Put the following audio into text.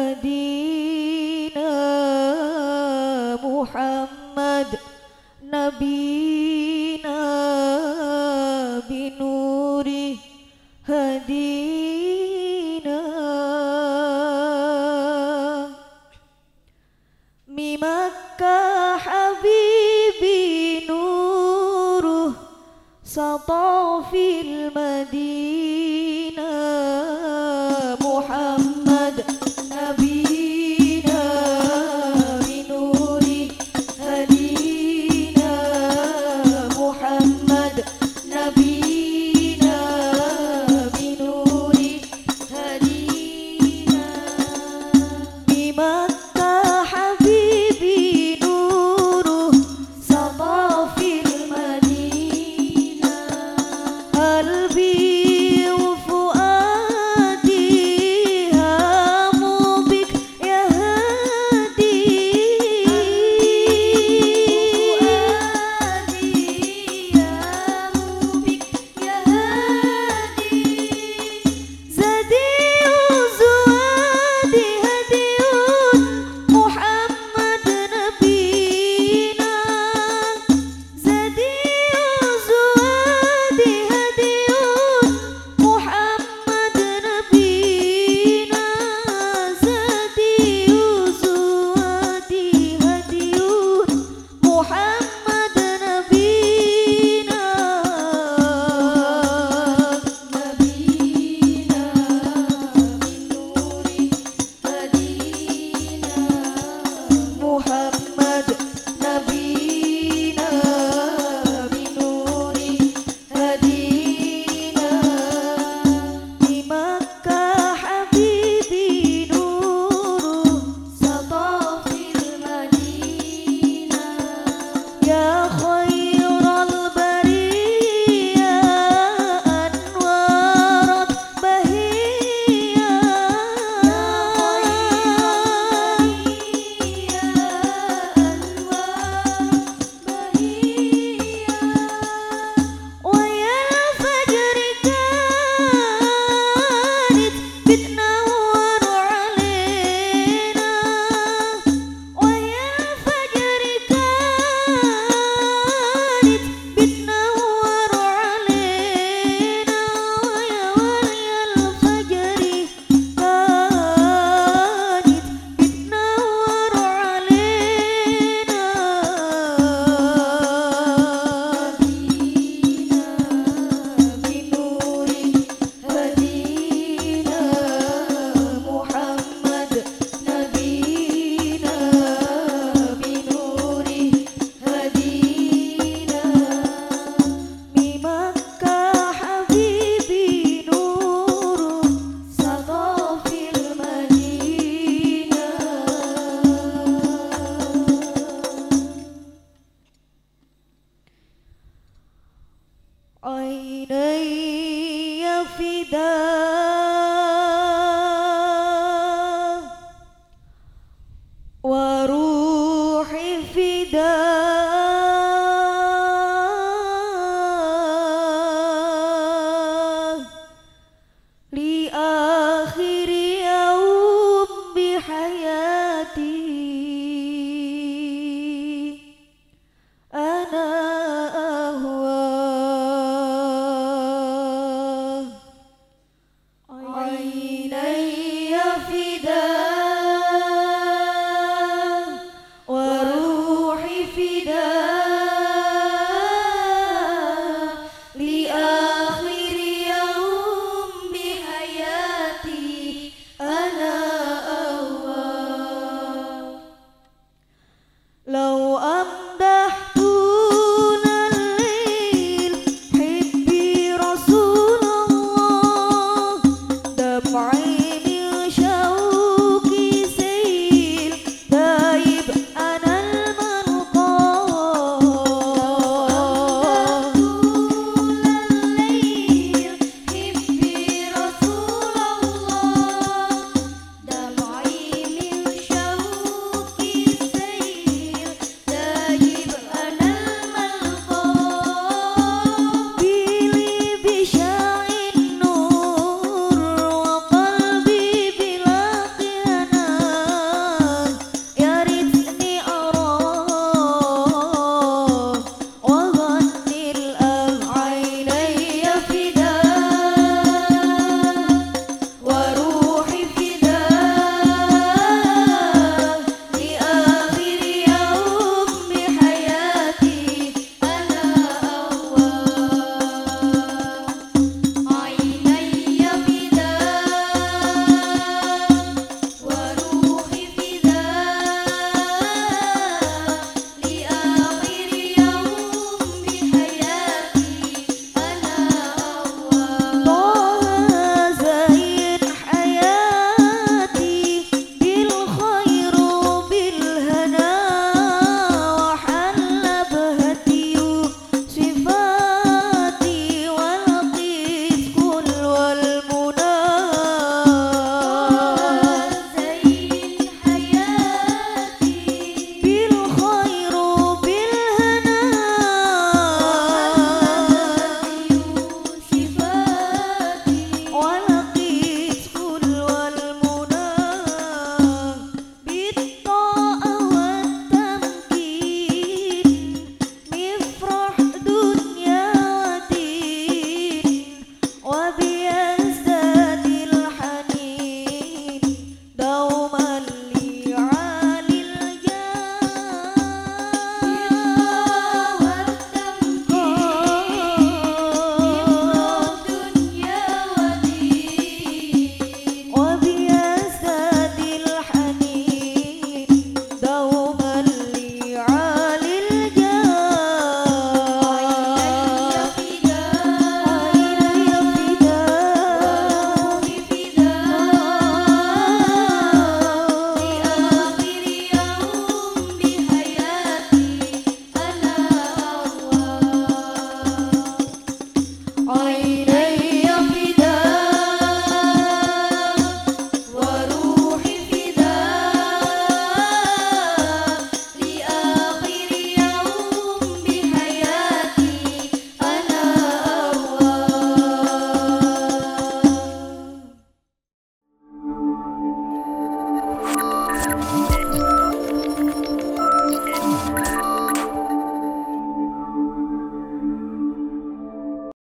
هدينا محمد نبينا بنوره هدينا ممكة حبيبي نوره سطع في المدينة محمد نبينا بنوره هدينا محمد نبينا بنوره هدينا بمكة حبيبي نوره سطع في المدينة قلبي وفؤادي هاموا بك يا هادي فؤادي هاموا بك يا هادي زادي وزوادي هديون محمد نبينا زادي وزوادي هديون محمد نبينا زادي وزوادي هديون محمد نبينا نبينا بنور هدينا محمد نبينا بنور هدينا بمكة حبيبي نوره سطع في المدينة يا خير البرية أنوارت بهية ويا الفجر كانت بتنور علينا ويا الفجر كانت بتنور علينا ويا ويا الفجر كانت بتنور علينا بنور هدينا محمد نبينا بنور هدينا بمكة حبيبي نوره سطع في المدينة عيني فداه وروحي فداه لآخر يوم بحياتي أنا أهواه عيني فداه وروحي فداه لآخر يوم بحياتي أنا أهواه لو أمدحتون الليل حبي رسول الله دمعي